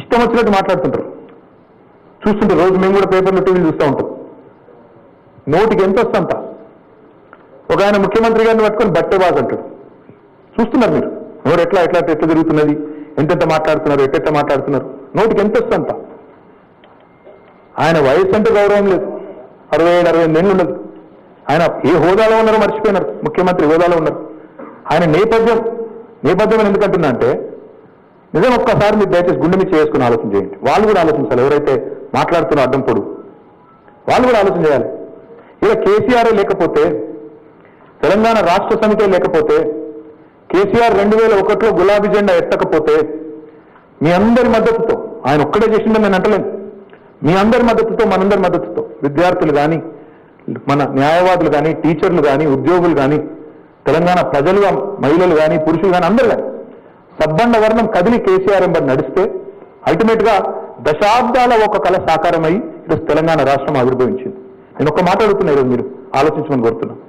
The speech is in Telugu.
ఇష్టం వచ్చినట్టు మాట్లాడుతుంటారు చూస్తుంటే రోజు మేము కూడా పేపర్లు టీవీలు చూస్తూ ఉంటాం నోటికి ఎంత వస్తుందంత ఒక ఆయన ముఖ్యమంత్రి గారిని పట్టుకొని బట్టే బాజ్ అంటాడు చూస్తున్నారు మీరు ఎవరు ఎట్లా ఎట్లా ఎట్లా జరుగుతున్నది ఎంతెంత మాట్లాడుతున్నారు ఎట్టెట్ట మాట్లాడుతున్నారు నోటికి ఎంత వస్తుందంత ఆయన వయసు అంటే గౌరవం లేదు అరవై ఏడు అరవై ఎనిమిది ఏళ్ళు ఉండదు ఆయన ఏ హోదాలో ఉన్నారో మర్చిపోయినారు ముఖ్యమంత్రి హోదాలో ఉన్నారు ఆయన నేపథ్యం నేపథ్యం అని ఎందుకంటున్నా అంటే నిజం ఒక్కసారి మీరు దయచేసి గుండె మీద చేసుకుని ఆలోచన చేయండి వాళ్ళు కూడా ఆలోచించాలి ఎవరైతే మాట్లాడుతున్న అడ్డం పొడు వాళ్ళు కూడా ఆలోచన చేయాలి ఇక కేసీఆర్ లేకపోతే తెలంగాణ రాష్ట్ర సమితి లేకపోతే కేసీఆర్ రెండు వేల ఒకటిలో గులాబీ జెండా ఎత్తకపోతే మీ అందరి మద్దతుతో ఆయన ఒక్కడే చేసిందని నేను అంటలేను మీ అందరి మద్దతుతో మనందరి మద్దతుతో విద్యార్థులు కానీ మన న్యాయవాదులు కానీ టీచర్లు కానీ ఉద్యోగులు కానీ తెలంగాణ ప్రజలు మహిళలు కానీ పురుషులు కానీ అందరు కానీ సబ్బండ వర్ణం కదిలి కేసీఆర్ ఎంబడి నడిస్తే అల్టిమేట్ గా దశాబ్దాల ఒక కళ సాకారమై ఈరోజు తెలంగాణ రాష్ట్రం ఆవిర్భవించింది నేను ఒక్క మాట అడుగుతున్నా ఈరోజు మీరు ఆలోచించమని కోరుతున్నాను